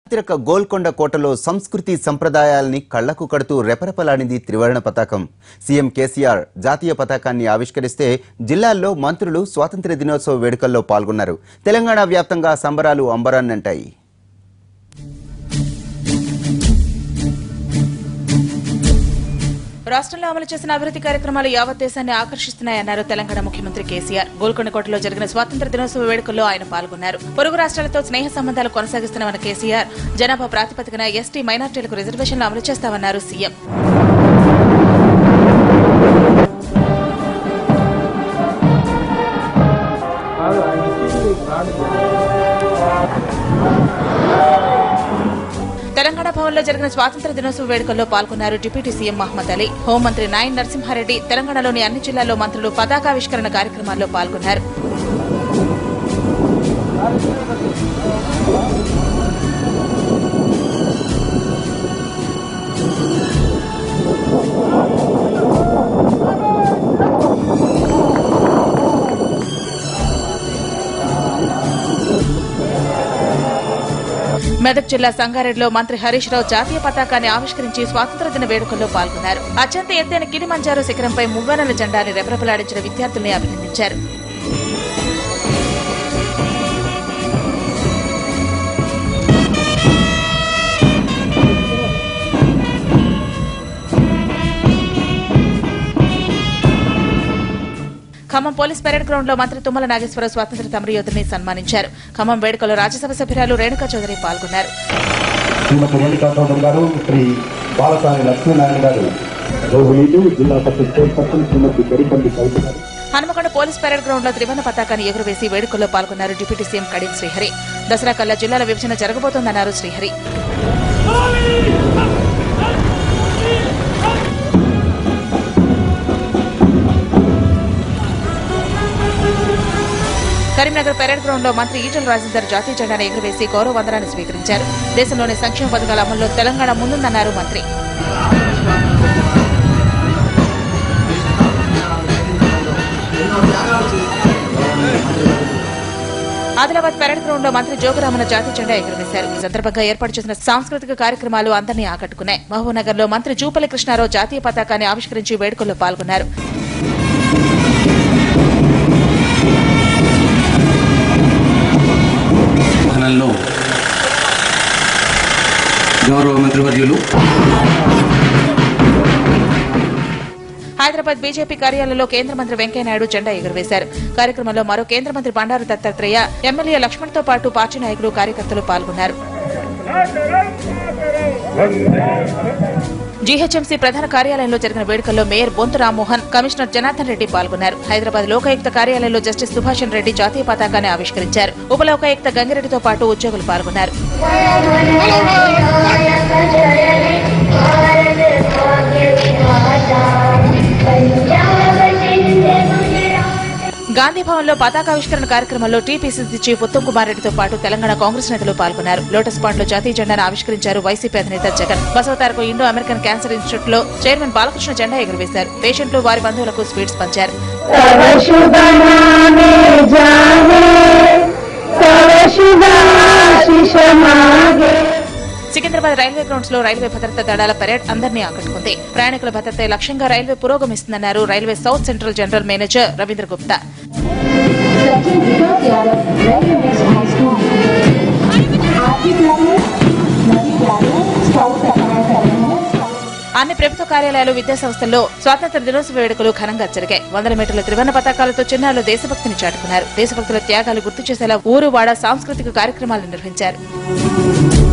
చారిత్రక గోల్కొండ కోటలో సంస్కృతి సంప్రదాయాల్ని కళ్లకు కడుతూ రెపరెపలాడింది త్రివర్ణ పతాకం సీఎం కేసీఆర్ జాతీయ పతాకాన్ని ఆవిష్కరిస్తే జిల్లాల్లో మంత్రులు స్వాతంత్ర్య దినోత్సవ వేడుకల్లో పాల్గొన్నారు తెలంగాణ వ్యాప్తంగా సంబరాలు అంబరాన్నంటాయి రాష్ట్రంలో అమలు చేసిన అభివృద్ధి కార్యక్రమాలు యావత్ దేశాన్ని ఆకర్షిస్తున్నాయన్నారు తెలంగాణ ముఖ్యమంత్రి కేసీఆర్ గోల్కొండకోటలో జరిగిన స్వాతంత్ర దినోత్సవ వేడుకల్లో ఆయన పాల్గొన్నారు పొరుగు రాష్ట్రాలతో స్నేహ సంబంధాలు కొనసాగిస్తున్న కేసీఆర్ జనాభా ప్రాతిపదికన ఎస్టీ మైనార్టీలకు రిజర్వేషన్లు అమలు చేస్తామన్నారు సీఎం తెలంగాణ భవన్లో జరిగిన స్వాతంత్ర దినోత్సవ వేడుకల్లో పాల్గొన్నారు డిప్యూటీ సీఎం మహమ్మద్ అలీ హోంమంత్రి నాయన్ నరసింహారెడ్డి తెలంగాణలోని అన్ని జిల్లాల్లో మంత్రులు పతాకావిష్కరణ కార్యక్రమాల్లో పాల్గొన్నారు మెదక్ జిల్లా సంగారెడ్డిలో మంత్రి హరీష్ రావు జాతీయ పతాకాన్ని ఆవిష్కరించి స్వాతంత్ర దిన వేడుకల్లో పాల్గొన్నారు అత్యంత ఎత్తైన కిలిమంజారో శిఖరంపై మువ్వనెల జెండాని రెపరెపలాడించిన విద్యార్థుల్ని అభినందించారు ఖమ్మం పోలీస్ పెరేడ్ గ్రౌండ్ లో మంత్రి తుమ్మల నాగేశ్వరరావు స్వాతంత్ర సమరయోధుల్ని సన్మానించారు ఖమ్మం వేడుకలో రాజ్యసభ సభ్యురాలు రేణుకా చౌదరి పాల్గొన్నారు శ్రీమతి రేణుకా చౌదరి గారు శ్రీ బాలసాని లక్ష్మీనారాయణ గారు రోహిణీలు జిల్లా పరిషత్ చైర్పర్సన్ శ్రీమతి గరిపల్లి కవిత గారు హనుమకొండ పోలీస్ పెరేడ్ గ్రౌండ్ లో త్రివర్ణ పతాకాన్ని ఎగురవేసి వేడుకల్లో పాల్గొన్నారు డిప్యూటీ సీఎం కడియం శ్రీహరి దసరా కల్లా జిల్లాల విభజన జరగబోతోందన్నారు శ్రీహరి కరీంనగర్ పెరేడ్ గ్రౌండ్ లో మంత్రి ఈటల రాజేందర్ జాతీయ జెండాను ఎగురవేసి గౌరవ వందనాన్ని స్వీకరించారు దేశంలోని సంక్షేమ పథకాల అమల్లో తెలంగాణ ముందుందన్నారు మంత్రి ఆదిలాబాద్ పెరేడ్ గ్రౌండ్ లో మంత్రి జోగురామన్న జాతీయ జెండా ఎగురవేశారు ఈ సందర్భంగా ఏర్పాటు చేసిన సాంస్కృతిక కార్యక్రమాలు అందరినీ ఆకట్టుకున్నాయి మహబూబ్నగర్ లో మంత్రి జూపల్లి కృష్ణారావు జాతీయ పతాకాన్ని ఆవిష్కరించి వేడుకల్లో పాల్గొన్నారు స్థానంలో గౌరవ మంత్రివర్యులు హైదరాబాద్ బీజేపీ కార్యాలయంలో కేంద్ర మంత్రి వెంకయ్యనాయుడు జెండా ఎగురవేశారు కార్యక్రమంలో మరో కేంద్ర మంత్రి బండారు దత్తాత్రేయ ఎమ్మెల్యే లక్ష్మణ్ తో పాటు పార్టీ నాయకులు కార్యకర్తలు పాల్గొన్నారు జీహెచ్ఎంసీ ప్రధాన కార్యాలయంలో జరిగిన వేడుకల్లో మేయర్ బొంతు రామ్మోహన్ కమిషనర్ జనార్దన్ రెడ్డి పాల్గొన్నారు హైదరాబాద్ లోకాయుక్త కార్యాలయంలో జస్టిస్ సుభాషణ్ రెడ్డి జాతీయ పతాకాన్ని ఆవిష్కరించారు ఉప లోకాయుక్త గంగిరెడ్డితో పాటు ఉద్యోగులు పాల్గొన్నారు గాంధీ భవన్ లో పతాకావిష్కరణ కార్యక్రమంలో టీపీసీసీ చీఫ్ ఉత్తమ్ కుమార్ రెడ్డితో పాటు తెలంగాణ కాంగ్రెస్ నేతలు పాల్గొన్నారు లోటస్ పాండ్ లో జాతీయ జెండాను ఆవిష్కరించారు వైసీపీ అధినేత జగన్ బసవతారకు ఇండో అమెరికన్ క్యాన్సర్ ఇన్స్టిట్యూట్ లో చైర్మన్ బాలకృష్ణ జెండా ఎగురవేశారు పేషెంట్లు వారి బంధువులకు స్వీట్స్ పంచారు तव शुभ नामे जाने तव शुभाशिष मागे సికింద్రాబాద్ రైల్వే గ్రౌండ్స్ లో రైల్వే భద్రతా దళాల పరేడ్ అందరినీ ఆకట్టుకుంది ప్రయాణికుల భద్రతే లక్ష్యంగా రైల్వే పురోగమిస్తుందన్నారు railway south central general manager Ravindra Gupta Sachin Vinod Yadav railway next high school आपकी प्रति नदी यादव स्काउट का कार्य कर रहे हैं అన్ని ప్రభుత్వ కార్యాలయాలు విద్యా సంస్థల్లో స్వాతంత్ర దినోత్సవ వేడుకలు ఘనంగా జరిగాయి వందల మీటర్ల త్రివర్ణ పతాకాలతో చిన్నారులు దేశభక్తిని చాటుకున్నారు దేశభక్తుల త్యాగాలు గుర్తు చేసేలా ఊరు వాడ సాంస్కృతిక కార్యక్రమాలు నిర్వహించారు